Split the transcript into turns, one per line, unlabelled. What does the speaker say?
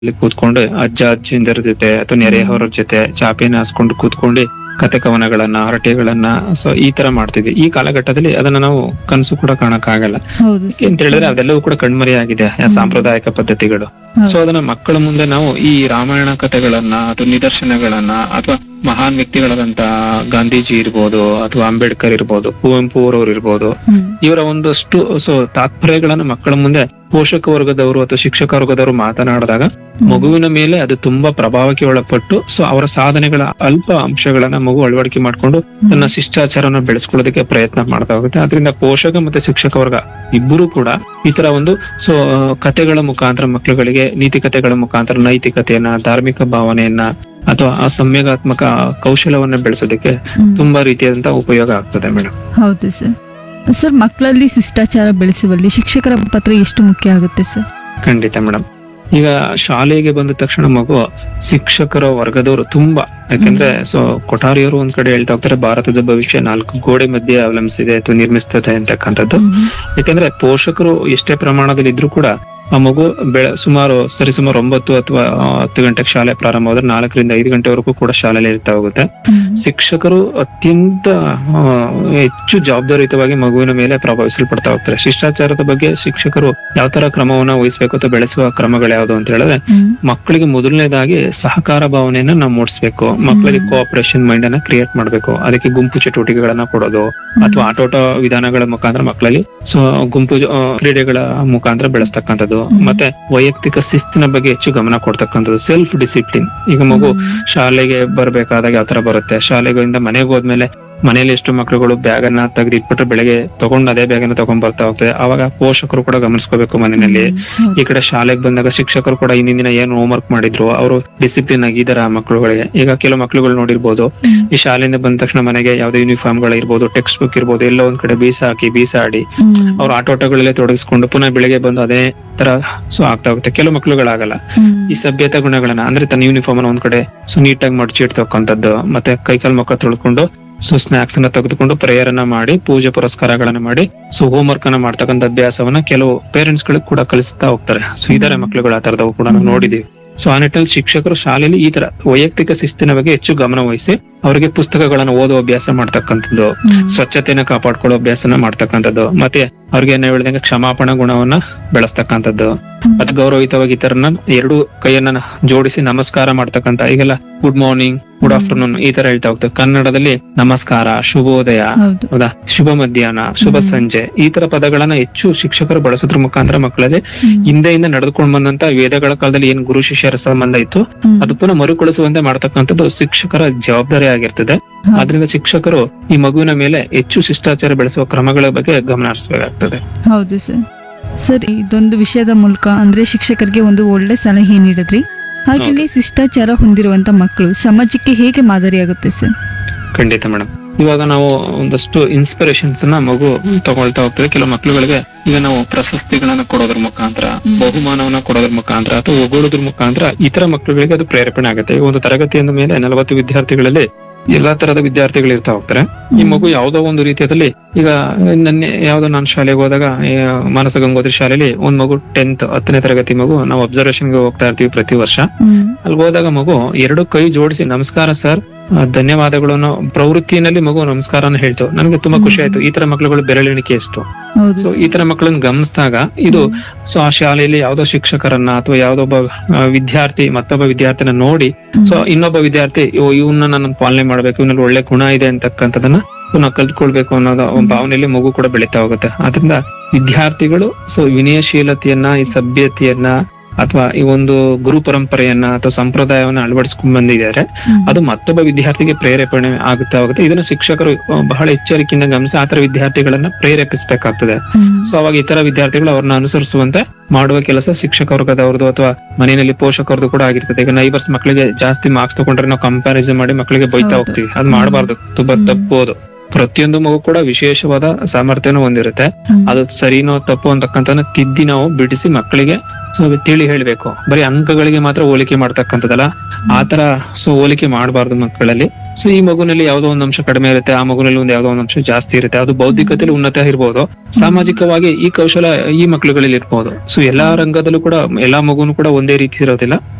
ಇಲ್ಲಿ ಕೂತ್ಕೊಂಡು ಅಜ್ಜ ಅಜ್ಜಿಂದರ ಜೊತೆ ಅಥವಾ ನೆರೆಹೊರ ಜೊತೆ ಚಾಪೆನ ಹಾಸ್ಕೊಂಡು ಕೂತ್ಕೊಂಡು ಕತೆ ಕವನಗಳನ್ನ ಹರಟೆಗಳನ್ನ ಸೊ ಈ ತರ ಮಾಡ್ತಿದ್ವಿ ಈ ಕಾಲಘಟ್ಟದಲ್ಲಿ ಅದನ್ನ ನಾವು ಕನಸು ಕೂಡ ಕಾಣಕ್ ಆಗಲ್ಲ
ಹೌದು ಸರ್
ಅಂತ ಹೇಳಿದ್ರೆ ಅದೆಲ್ಲವೂ ಕೂಡ ಕಣ್ಮರೆಯಾಗಿದೆ ಆ ಸಾಂಪ್ರದಾಯಿಕ ಪದ್ಧತಿಗಳು ಸೊ ಅದನ್ನ ಮಕ್ಕಳ ಮುಂದೆ ನಾವು ಈ ರಾಮಾಯಣ ಕಥೆಗಳನ್ನ ಅಥವಾ ನಿದರ್ಶನಗಳನ್ನ ಅಥವಾ ಮಹಾನ್ ವ್ಯಕ್ತಿಗಳಾದಂತ ಗಾಂಧೀಜಿ ಇರ್ಬೋದು ಅಥವಾ ಅಂಬೇಡ್ಕರ್ ಇರ್ಬೋದು ಕುವೆಂಪು ಅವರವ್ರು ಇರ್ಬೋದು
ಹ್ಮ್
ಇವರ ಒಂದಷ್ಟು ಸೊ ತಾತ್ಪರ್ಯಗಳನ್ನ ಮಕ್ಕಳ ಮುಂದೆ ಪೋಷಕ ವರ್ಗದವರು ಅಥವಾ ಶಿಕ್ಷಕ ವರ್ಗದವರು ಮಾತನಾಡಿದಾಗ ಮಗುವಿನ ಮೇಲೆ ಅದು ತುಂಬಾ ಪ್ರಭಾವಕ್ಕೆ ಒಳಪಟ್ಟು ಸೊ ಅವರ ಸಾಧನೆಗಳ ಅಲ್ಪ ಅಂಶಗಳನ್ನ ಮಗು ಅಳವಡಿಕೆ ಮಾಡ್ಕೊಂಡು ತನ್ನ ಶಿಷ್ಟಾಚಾರನ ಬೆಳೆಸ್ಕೊಳ್ಳೋದಕ್ಕೆ ಪ್ರಯತ್ನ ಮಾಡ್ತಾ ಹೋಗುತ್ತೆ ಅದರಿಂದ ಪೋಷಕ ಮತ್ತೆ ಶಿಕ್ಷಕ ವರ್ಗ ಇಬ್ಬರು ಕೂಡ ಈ ತರ ಒಂದು ಸೊ ಕಥೆಗಳ ಮುಖಾಂತರ ಮಕ್ಕಳುಗಳಿಗೆ ನೀತಿ ಕಥೆಗಳ ಮುಖಾಂತರ ನೈತಿಕತೆಯನ್ನ ಧಾರ್ಮಿಕ ಭಾವನೆಯನ್ನ ಅಥವಾ ಆ ಸಂವೇಗಾತ್ಮಕ ಕೌಶಲ್ಯವನ್ನ ಬೆಳೆಸೋದಕ್ಕೆ
ಹ್ಮ್.
ತುಂಬಾ ರೀತಿಯಾದಂತ ಉಪಯೋಗ ಆಗ್ತದೆ ಮೇಡಮ್
ಹೌದು ಸರ್ ಸರ್ ಮಕ್ಕಳಲ್ಲಿ ಶಿಷ್ಟಾಚಾರ ಬೆಳೆಸುವಲ್ಲಿ ಶಿಕ್ಷಕರ ಪಾತ್ರ ಎಷ್ಟು ಮುಖ್ಯ ಆಗುತ್ತೆ ಸರ್
ಖಂಡಿತ ಮೇಡಮ್ ಈಗ ಶಾಲೆಗೆ ಬಂದ ತಕ್ಷಣ ಮಗು ಶಿಕ್ಷಕರ ವರ್ಗದವರು ತುಂಬಾ ಯಾಕಂದ್ರೆ ಸೊ ಕೊಠಾರಿಯವರು ಒಂದ್ ಕಡೆ ಹೇಳ್ತಾ ಹೋಗ್ತಾರೆ ಭಾರತದ ಭವಿಷ್ಯ ನಾಲ್ಕು ಗೋಡೆ ಮಧ್ಯೆ ಅವಲಂಬಿಸಿದೆ ಅಥವಾ ನಿರ್ಮಿಸ್ತದೆ ಅಂತಕ್ಕಂಥದ್ದು ಯಾಕಂದ್ರೆ ಪೋಷಕರು ಎಷ್ಟೇ ಪ್ರಮಾಣದಲ್ಲಿ ಇದ್ರೂ ಕೂಡ ಆ ಮಗು ಬೆಳ ಸುಮಾರು ಸರಿಸುಮಾರು ಒಂಬತ್ತು ಅಥವಾ ಆ, ಹತ್ತು ಗಂಟೆಗೆ ಶಾಲೆ ಪ್ರಾರಂಭವಾದ್ರೆ ನಾಲ್ಕರಿಂದ ಐದು ಗಂಟೆವರೆಗೂ ಕೂಡ ಶಾಲೆಯಲ್ಲಿ ಇರ್ತಾ ಹೋಗುತ್ತೆ ಶಿಕ್ಷಕರು ಅತ್ಯಂತ ಆ, ಹೆಚ್ಚು ಜವಾಬ್ದಾರಿಯುತವಾಗಿ ಮಗುವಿನ ಮೇಲೆ ಪ್ರಭಾವಿಸಲ್ಪಡ್ತಾ ಹೋಗ್ತಾರೆ ಶಿಷ್ಟಾಚಾರದ ಬಗ್ಗೆ ಶಿಕ್ಷಕರು ಯಾವ ತರ ಕ್ರಮವನ್ನ ವಹಿಸ್ಬೇಕು ಅಥವಾ ಬೆಳೆಸುವ ಕ್ರಮಗಳು ಯಾವ್ದು ಅಂತ ಹೇಳಿದ್ರೆ ಮಕ್ಕಳಿಗೆ ಮೊದಲನೇದಾಗಿ ಸಹಕಾರ ಭಾವನೆಯನ್ನ ನಾವು ಮೂಡಿಸ್ಬೇಕು ಮಕ್ಕಳಿಗೆ ಕೋಆಪರೇಷನ್ ಮೈಂಡ್ ಅನ್ನ ಕ್ರಿಯೇಟ್ ಮಾಡ್ಬೇಕು ಅದಕ್ಕೆ ಗುಂಪು ಚಟುವಟಿಕೆಗಳನ್ನ ಕೊಡೋದು ಅಥವಾ ಆಟೋಟ ವಿಧಾನಗಳ ಮುಖಾಂತರ ಮಕ್ಕಳಲ್ಲಿ ಸೊ ಗುಂಪು ಜ- ಆ, ಕ್ರೀಡೆಗಳ ಮುಖಾಂತರ ಬೆಳೆಸ್ತಕ್ಕಂಥದ್ದು ಮತ್ತೆ ವೈಯಕ್ತಿಕ ಶಿಸ್ತಿನ ಬಗ್ಗೆ ಹೆಚ್ಚು ಗಮನ ಕೊಡ್ತಕ್ಕಂಥದ್ದು ಸೆಲ್ಫ್ ಡಿಸಿಪ್ಲಿನ್ ಈಗ ಮಗು ಶಾಲೆಗೆ ಬರ್ಬೇಕಾದಾಗ ಯಾವ ತರ ಬರುತ್ತೆ ಶಾಲೆಗಳಿಂದ ಮನೆಗೆ ಹೋದ್ಮೇಲೆ ಮನೇಲಿ ಎಷ್ಟು ಮಕ್ಕಳುಗಳು ಬ್ಯಾಗ್ ಅನ್ನ ತೆಗೆದಿಟ್ಬಿಟ್ರೆ ಬೆಳಗ್ಗೆ ತಗೊಂಡು ಅದೇ ಬ್ಯಾಗ್ ಅನ್ನ ತಗೊಂಡ್ ಬರ್ತಾ ಹೋಗ್ತದೆ ಅವಾಗ ಪೋಷಕರು ಕೂಡ ಗಮನಿಸ್ಕೋಬೇಕು ಮನೆಯಲ್ಲಿ ಈ ಕಡೆ ಶಾಲೆಗೆ ಬಂದಾಗ ಶಿಕ್ಷಕರು ಕೂಡ ಹಿಂದಿನ ದಿನ ಏನು ಹೋಮ್ವರ್ಕ್ ಮಾಡಿದ್ರು ಅವರು ಡಿಸಿಪ್ಲಿನ್ ಆಗಿದಾರ ಆ ಮಕ್ಕಳುಗಳಿಗೆ ಈಗ ಕೆಲವು ಮಕ್ಕಳುಗಳು ನೋಡಿರ್ಬೋದು ಈ ಶಾಲೆಯಿಂದ ಬಂದ ತಕ್ಷಣ ಮನೆಗೆ ಯಾವ್ದೇ ಯೂನಿಫಾರ್ಮ್ ಗಳಿರ್ಬೋದು ಟೆಕ್ಸ್ಟ್ ಬುಕ್ ಇರ್ಬೋದು ಎಲ್ಲ ಒಂದ್ ಕಡೆ ಬೀಸಾಕಿ ಬೀಸಾಡಿ ಅವ್ರ ಆಟೋಟಗಳಲ್ಲೇ ತೊಡಗಿಸ್ಕೊಂಡು ಪುನಃ ಬೆಳಿಗ್ಗೆ ಬಂದು ಅದೇ ತರ ಸೊ ಆಗ್ತಾ ಹೋಗುತ್ತೆ ಕೆಲವು ಮಕ್ಕಳುಗಳಾಗಲ್ಲ ಈ ಸಭ್ಯತೆ ಗುಣಗಳನ್ನ ಅಂದ್ರೆ ತನ್ನ ಯೂನಿಫಾರ್ಮ್ ಅನ್ನ ಒಂದ್ ಕಡೆ ಸೊ ನೀಟಾಗಿ ಮಡಚಿ ಇಡ್ತಕ್ಕಂಥದ್ದು ಮತ್ತೆ ಕೈಕಾಲ್ ಮಕ್ಕ ತೊಳ್ಕೊಂಡು ಸೊ ಸ್ನಾಕ್ಸ್ ಅನ್ನ ತೆಗೆದುಕೊಂಡು ಪ್ರೇಯರ್ ಅನ್ನ ಮಾಡಿ ಪೂಜೆ ಪುರಸ್ಕಾರಗಳನ್ನ ಮಾಡಿ ಸೊ ಹೋಮ್ ವರ್ಕ್ ಅನ್ನ ಮಾಡ್ತಕ್ಕಂಥ ಅಭ್ಯಾಸವನ್ನ ಕೆಲವು ಪೇರೆಂಟ್ಸ್ ಗಳಿಗೆ ಕೂಡ ಕಲಿಸ್ತಾ ಹೋಗ್ತಾರೆ ಸೊ ಇದಾರೆ ಮಕ್ಕಳುಗಳು ಆ ತರದವು ಕೂಡ ನಾವು ನೋಡಿದೀವಿ ಸೊ ಆ ನಿಟ್ಟಲ್ಲಿ ಶಿಕ್ಷಕರು ಶಾಲೆಯಲ್ಲಿ ಈ ತರ ವೈಯಕ್ತಿಕ ಶಿಸ್ತಿನ ಬಗ್ಗೆ ಹೆಚ್ಚು ಗಮನ ವಹಿಸಿ ಅವರಿಗೆ ಪುಸ್ತಕಗಳನ್ನ ಓದೋ ಅಭ್ಯಾಸ ಮಾಡ್ತಕ್ಕಂಥದ್ದು ಸ್ವಚ್ಛತೆಯನ್ನ ಕಾಪಾಡ್ಕೊಳ್ಳೋ ಅಭ್ಯಾಸನ ಮಾಡ್ತಕ್ಕಂಥದ್ದು ಮತ್ತೆ ಅವ್ರಿಗೆ ಏನ್ ಹೇಳಿದಂಗೆ ಕ್ಷಮಾಪಣಾ ಗುಣವನ್ನ ಬೆಳೆಸ್ತಕ್ಕಂಥದ್ದು ಮತ್ತೆ ಗೌರವಯುತವಾಗಿ ಇತರನ್ನ ಎರಡು ಕೈಯನ್ನ ಜೋಡಿಸಿ ನಮಸ್ಕಾರ ಮಾಡ್ತಕ್ಕಂತ ಈಗೆಲ್ಲ ಗುಡ್ ಮಾರ್ನಿಂಗ್ ಗುಡ್ ಆಫ್ಟರ್ನೂನ್ ಈ ತರ ಹೇಳ್ತಾ ಹೋಗ್ತೇವೆ ಕನ್ನಡದಲ್ಲಿ ನಮಸ್ಕಾರ ಶುಭೋದಯ
ಹೌದು
ಹೌದಾ ಶುಭ ಮಧ್ಯಾಹ್ನ ಶುಭ ಸಂಜೆ ಈ ತರ ಪದಗಳನ್ನ ಹೆಚ್ಚು ಶಿಕ್ಷಕರು ಬಳಸೋದ್ರ ಮುಖಾಂತರ ಮಕ್ಕಳಲ್ಲಿ ಹಿಂದೆಯಿಂದ ನಡೆದುಕೊಂಡು ಬಂದಂತ ವೇದಗಳ ಕಾಲದಲ್ಲಿ ಏನ್ ಗುರು ಶಿಷ್ಯರ ಸಂಬಂಧ ಇತ್ತು
ಹ್ಮ್.
ಅದು ಪುನಃ ಮರುಕಳಿಸುವಂತೆ ಮಾಡ್ತಕ್ಕಂಥದ್ದು ಶಿಕ್ಷಕರ ಜವಾಬ್ದಾರಿ ಆಗಿರ್ತದೆ
ಹೌದು.
ಆದ್ರಿಂದ ಶಿಕ್ಷಕರು ಈ ಮಗುವಿನ ಮೇಲೆ ಹೆಚ್ಚು ಶಿಷ್ಟಾಚಾರ ಬೆಳೆಸುವ ಕ್ರಮಗಳ ಬಗ್ಗೆ ಗಮನ ಹರಿಸಬೇಕಾಗ್ತದೆ
ಹೌದು ಸರ್ ಸರ್ ಇದೊಂದು ವಿಷಯದ ಮೂಲಕ ಅಂದ್ರೆ ಶಿಕ್ಷಕರಿಗೆ ಒಂದು ಒಳ್ಳೆ ಸಲಹೆ ನೀಡಿದ್ರಿ ಹಾಗೆಯೇ ಶಿಷ್ಟಾಚಾರ ಹೊಂದಿರುವಂತ ಮಕ್ಕಳು ಸಮಾಜಕ್ಕೆ ಹೇಗೆ ಮಾದರಿಯಾಗುತ್ತೆ ಸರ್
ಖಂಡಿತ ಮೇಡಮ್ ಇವಾಗ ನಾವು ಒಂದಷ್ಟು ಇನ್ಸ್ಪಿರೇಷನ್ಸ್ ನ ಮಗು ತಗೊಳ್ತಾ ಹೋಗ್ತದೆ ಕೆಲವು ಮಕ್ಕಳುಗಳಿಗೆ ಈಗ ನಾವು ಪ್ರಶಸ್ತಿಗಳನ್ನ ಕೊಡೋದ್ರ ಮುಖಾಂತರ ಬಹುಮಾನವನ್ನ ಕೊಡೋದ್ರ ಮುಖಾಂತರ ಅಥವಾ ಹೊಗಳೋದ್ರ ಮುಖಾಂತರ ಇತರ ಮಕ್ಕಳುಗಳಿಗೆ ಅದು ಪ್ರೇರೇಪಣೆ ಆಗುತ್ತೆ ಈಗ ಒಂದು ತರಗತಿಯಿಂದ ಮೇಲೆ ನಲವತ್ತು ವಿದ್ಯಾರ್ಥಿಗಳಲ್ಲಿ ಎಲ್ಲಾ ತರದ ವಿದ್ಯಾರ್ಥಿಗಳು ಇರ್ತಾ ಹೋಗ್ತಾರೆ ಈ ಮಗು ಯಾವ್ದೋ ಒಂದು ರೀತಿಯಲ್ಲಿ ಈಗ ನನ್ನ ಯಾವ್ದೋ ನಾನು ಶಾಲೆಗೆ ಹೋದಾಗ ಈ ಮಾನಸ ಗಂಗೋತ್ರಿ ಶಾಲೆಯಲ್ಲಿ ಒಂದ್ ಮಗು ಟೆಂತ್ ಹತ್ತನೇ ತರಗತಿ ಮಗು ನಾವು ಅಬ್ಸರ್ವೇಷನ್ ಗೆ ಹೋಗ್ತಾ ಇರ್ತೀವಿ ಪ್ರತಿ ವರ್ಷ ಅಲ್ಲಿ ಹೋದಾಗ ಮಗು ಎರಡು ಕೈ ಜೋಡಿಸಿ ನಮಸ್ಕಾರ ಸರ್ ಆ, ಧನ್ಯವಾದಗಳು ಅನ್ನೋ ಪ್ರವೃತ್ತಿನಲ್ಲಿ ಮಗು ನಮಸ್ಕಾರನ ಹೇಳ್ತು ನನಗೆ ತುಂಬಾ ಖುಷಿ ಆಯ್ತು ಈ ತರ ಮಕ್ಕಳುಗಳು ಬೆರಳೆಣಿಕೆ ಎಷ್ಟು
ಹೌದು
ಸೊ ಈ ತರ ಮಕ್ಕಳನ್ನ ಗಮನಿಸಿದಾಗ ಇದು ಸೊ ಆ ಶಾಲೆಯಲ್ಲಿ ಯಾವ್ದೋ ಶಿಕ್ಷಕರನ್ನ ಅಥವಾ ಯಾವ್ದೊಬ್ಬ ಆ, ವಿದ್ಯಾರ್ಥಿ ಮತ್ತೊಬ್ಬ ವಿದ್ಯಾರ್ಥಿನ ನೋಡಿ ಸೊ ಇನ್ನೊಬ್ಬ ವಿದ್ಯಾರ್ಥಿ ಇವನ್ನ ನಾನು ಪಾಲನೆ ಮಾಡ್ಬೇಕು ಇವನಲ್ಲಿ ಒಳ್ಳೆ ಗುಣ ಇದೆ ಅಂತಕ್ಕಂಥದನ್ನ ನಾವು ಕಲ್ತ್ಕೊಳ್ಬೇಕು ಅನ್ನೋದು ಒಂದ್ ಭಾವನೆಯಲ್ಲಿ ಮಗು ಕೂಡ ಬೆಳೀತಾ ಹೋಗುತ್ತೆ ಆದ್ರಿಂದ ವಿದ್ಯಾರ್ಥಿಗಳು ಸೊ ವಿನಯಶೀಲತೆಯನ್ನ ಈ ಸಭ್ಯತೆಯನ್ನ ಅಥವಾ ಈ ಒಂದು ಗುರು ಪರಂಪರೆಯನ್ನ ಅಥವಾ ಸಂಪ್ರದಾಯವನ್ನ ಅಳವಡಿಸ್ಕೊಂಡ್ ಬಂದಿದ್ದಾರೆ ಅದು ಮತ್ತೊಬ್ಬ ವಿದ್ಯಾರ್ಥಿಗೆ ಪ್ರೇರೇಪಣೆ ಆಗುತ್ತಾ ಹೋಗುತ್ತೆ ಇದನ್ನ ಶಿಕ್ಷಕರು ಆ, ಬಹಳ ಎಚ್ಚರಿಕೆಯಿಂದ ಗಮನಿಸಿ ಆತರ ವಿದ್ಯಾರ್ಥಿಗಳನ್ನ ಪ್ರೇರೇಪಿಸಬೇಕಾಗ್ತದೆ ಸೊ ಅವಾಗ ಇತರ ವಿದ್ಯಾರ್ಥಿಗಳು ಅವ್ರನ್ನ ಅನುಸರಿಸುವಂತೆ ಮಾಡುವ ಕೆಲಸ ಶಿಕ್ಷಕ ವರ್ಗದವ್ರದ್ದು ಅಥವಾ ಮನೆಯಲ್ಲಿ ಪೋಷಕರದ್ದು ಕೂಡ ಆಗಿರ್ತದೆ ಈಗ ನೈಬರ್ಸ್ ಮಕ್ಕಳಿಗೆ ಜಾಸ್ತಿ ಮಾರ್ಕ್ಸ್ ತಗೊಂಡ್ರೆ ನಾವು ಕಂಪ್ಯಾರಿಸನ್ ಮಾಡಿ ಮಕ್ಕಳಿಗೆ ಬೈತಾ
ಹೌದು.
ಹೋಗ್ತೀವಿ ಅದ್ ಮಾಡಬಾರ್ದು ತುಂಬಾ ತಪ್ಪೋದು ಪ್ರತಿಯೊಂದು ಮಗು ಕೂಡ ವಿಶೇಷವಾದ ಸಾಮರ್ಥ್ಯನೂ ಹೊಂದಿರುತ್ತೆ ಅದು ಸರಿನೋ ತಪ್ಪು ಅಂತಕ್ಕಂಥ ತಿದ್ದಿ ನಾವು ಬಿಡಿಸಿ ಮಕ್ಕಳಿಗೆ ಸೊ ತಿಳಿ ಹೇಳ್ಬೇಕು ಬರೀ ಅಂಕಗಳಿಗೆ ಮಾತ್ರ ಹೋಲಿಕೆ ಮಾಡ್ತಕ್ಕಂಥದ್ದಲ್ಲ ಆತರ ಸೊ ಹೋಲಿಕೆ ಮಾಡಬಾರ್ದು ಮಕ್ಕಳಲ್ಲಿ ಸೊ ಈ ಮಗುನಲ್ಲಿ ಯಾವ್ದೋ ಒಂದು ಅಂಶ ಕಡಿಮೆ ಇರುತ್ತೆ ಆ ಮಗುನಲ್ಲಿ ಒಂದು ಯಾವ್ದೋ ಒಂದು ಅಂಶ ಜಾಸ್ತಿ ಇರುತ್ತೆ ಅದು ಬೌದ್ಧಿಕತೆಯಲ್ಲಿ ಉನ್ನತ ಇರ್ಬೋದು ಸಾಮಾಜಿಕವಾಗಿ ಈ ಕೌಶಲ ಈ ಮಕ್ಕಳುಗಳಲ್ಲಿ ಇರ್ಬೋದು ಸೊ ಎಲ್ಲಾ ರಂಗದಲ್ಲೂ ಕೂಡ ಎಲ್ಲಾ ಮಗುನು ಕೂಡ ಒಂದೇ ರೀತಿ ಇರೋದಿಲ್ಲ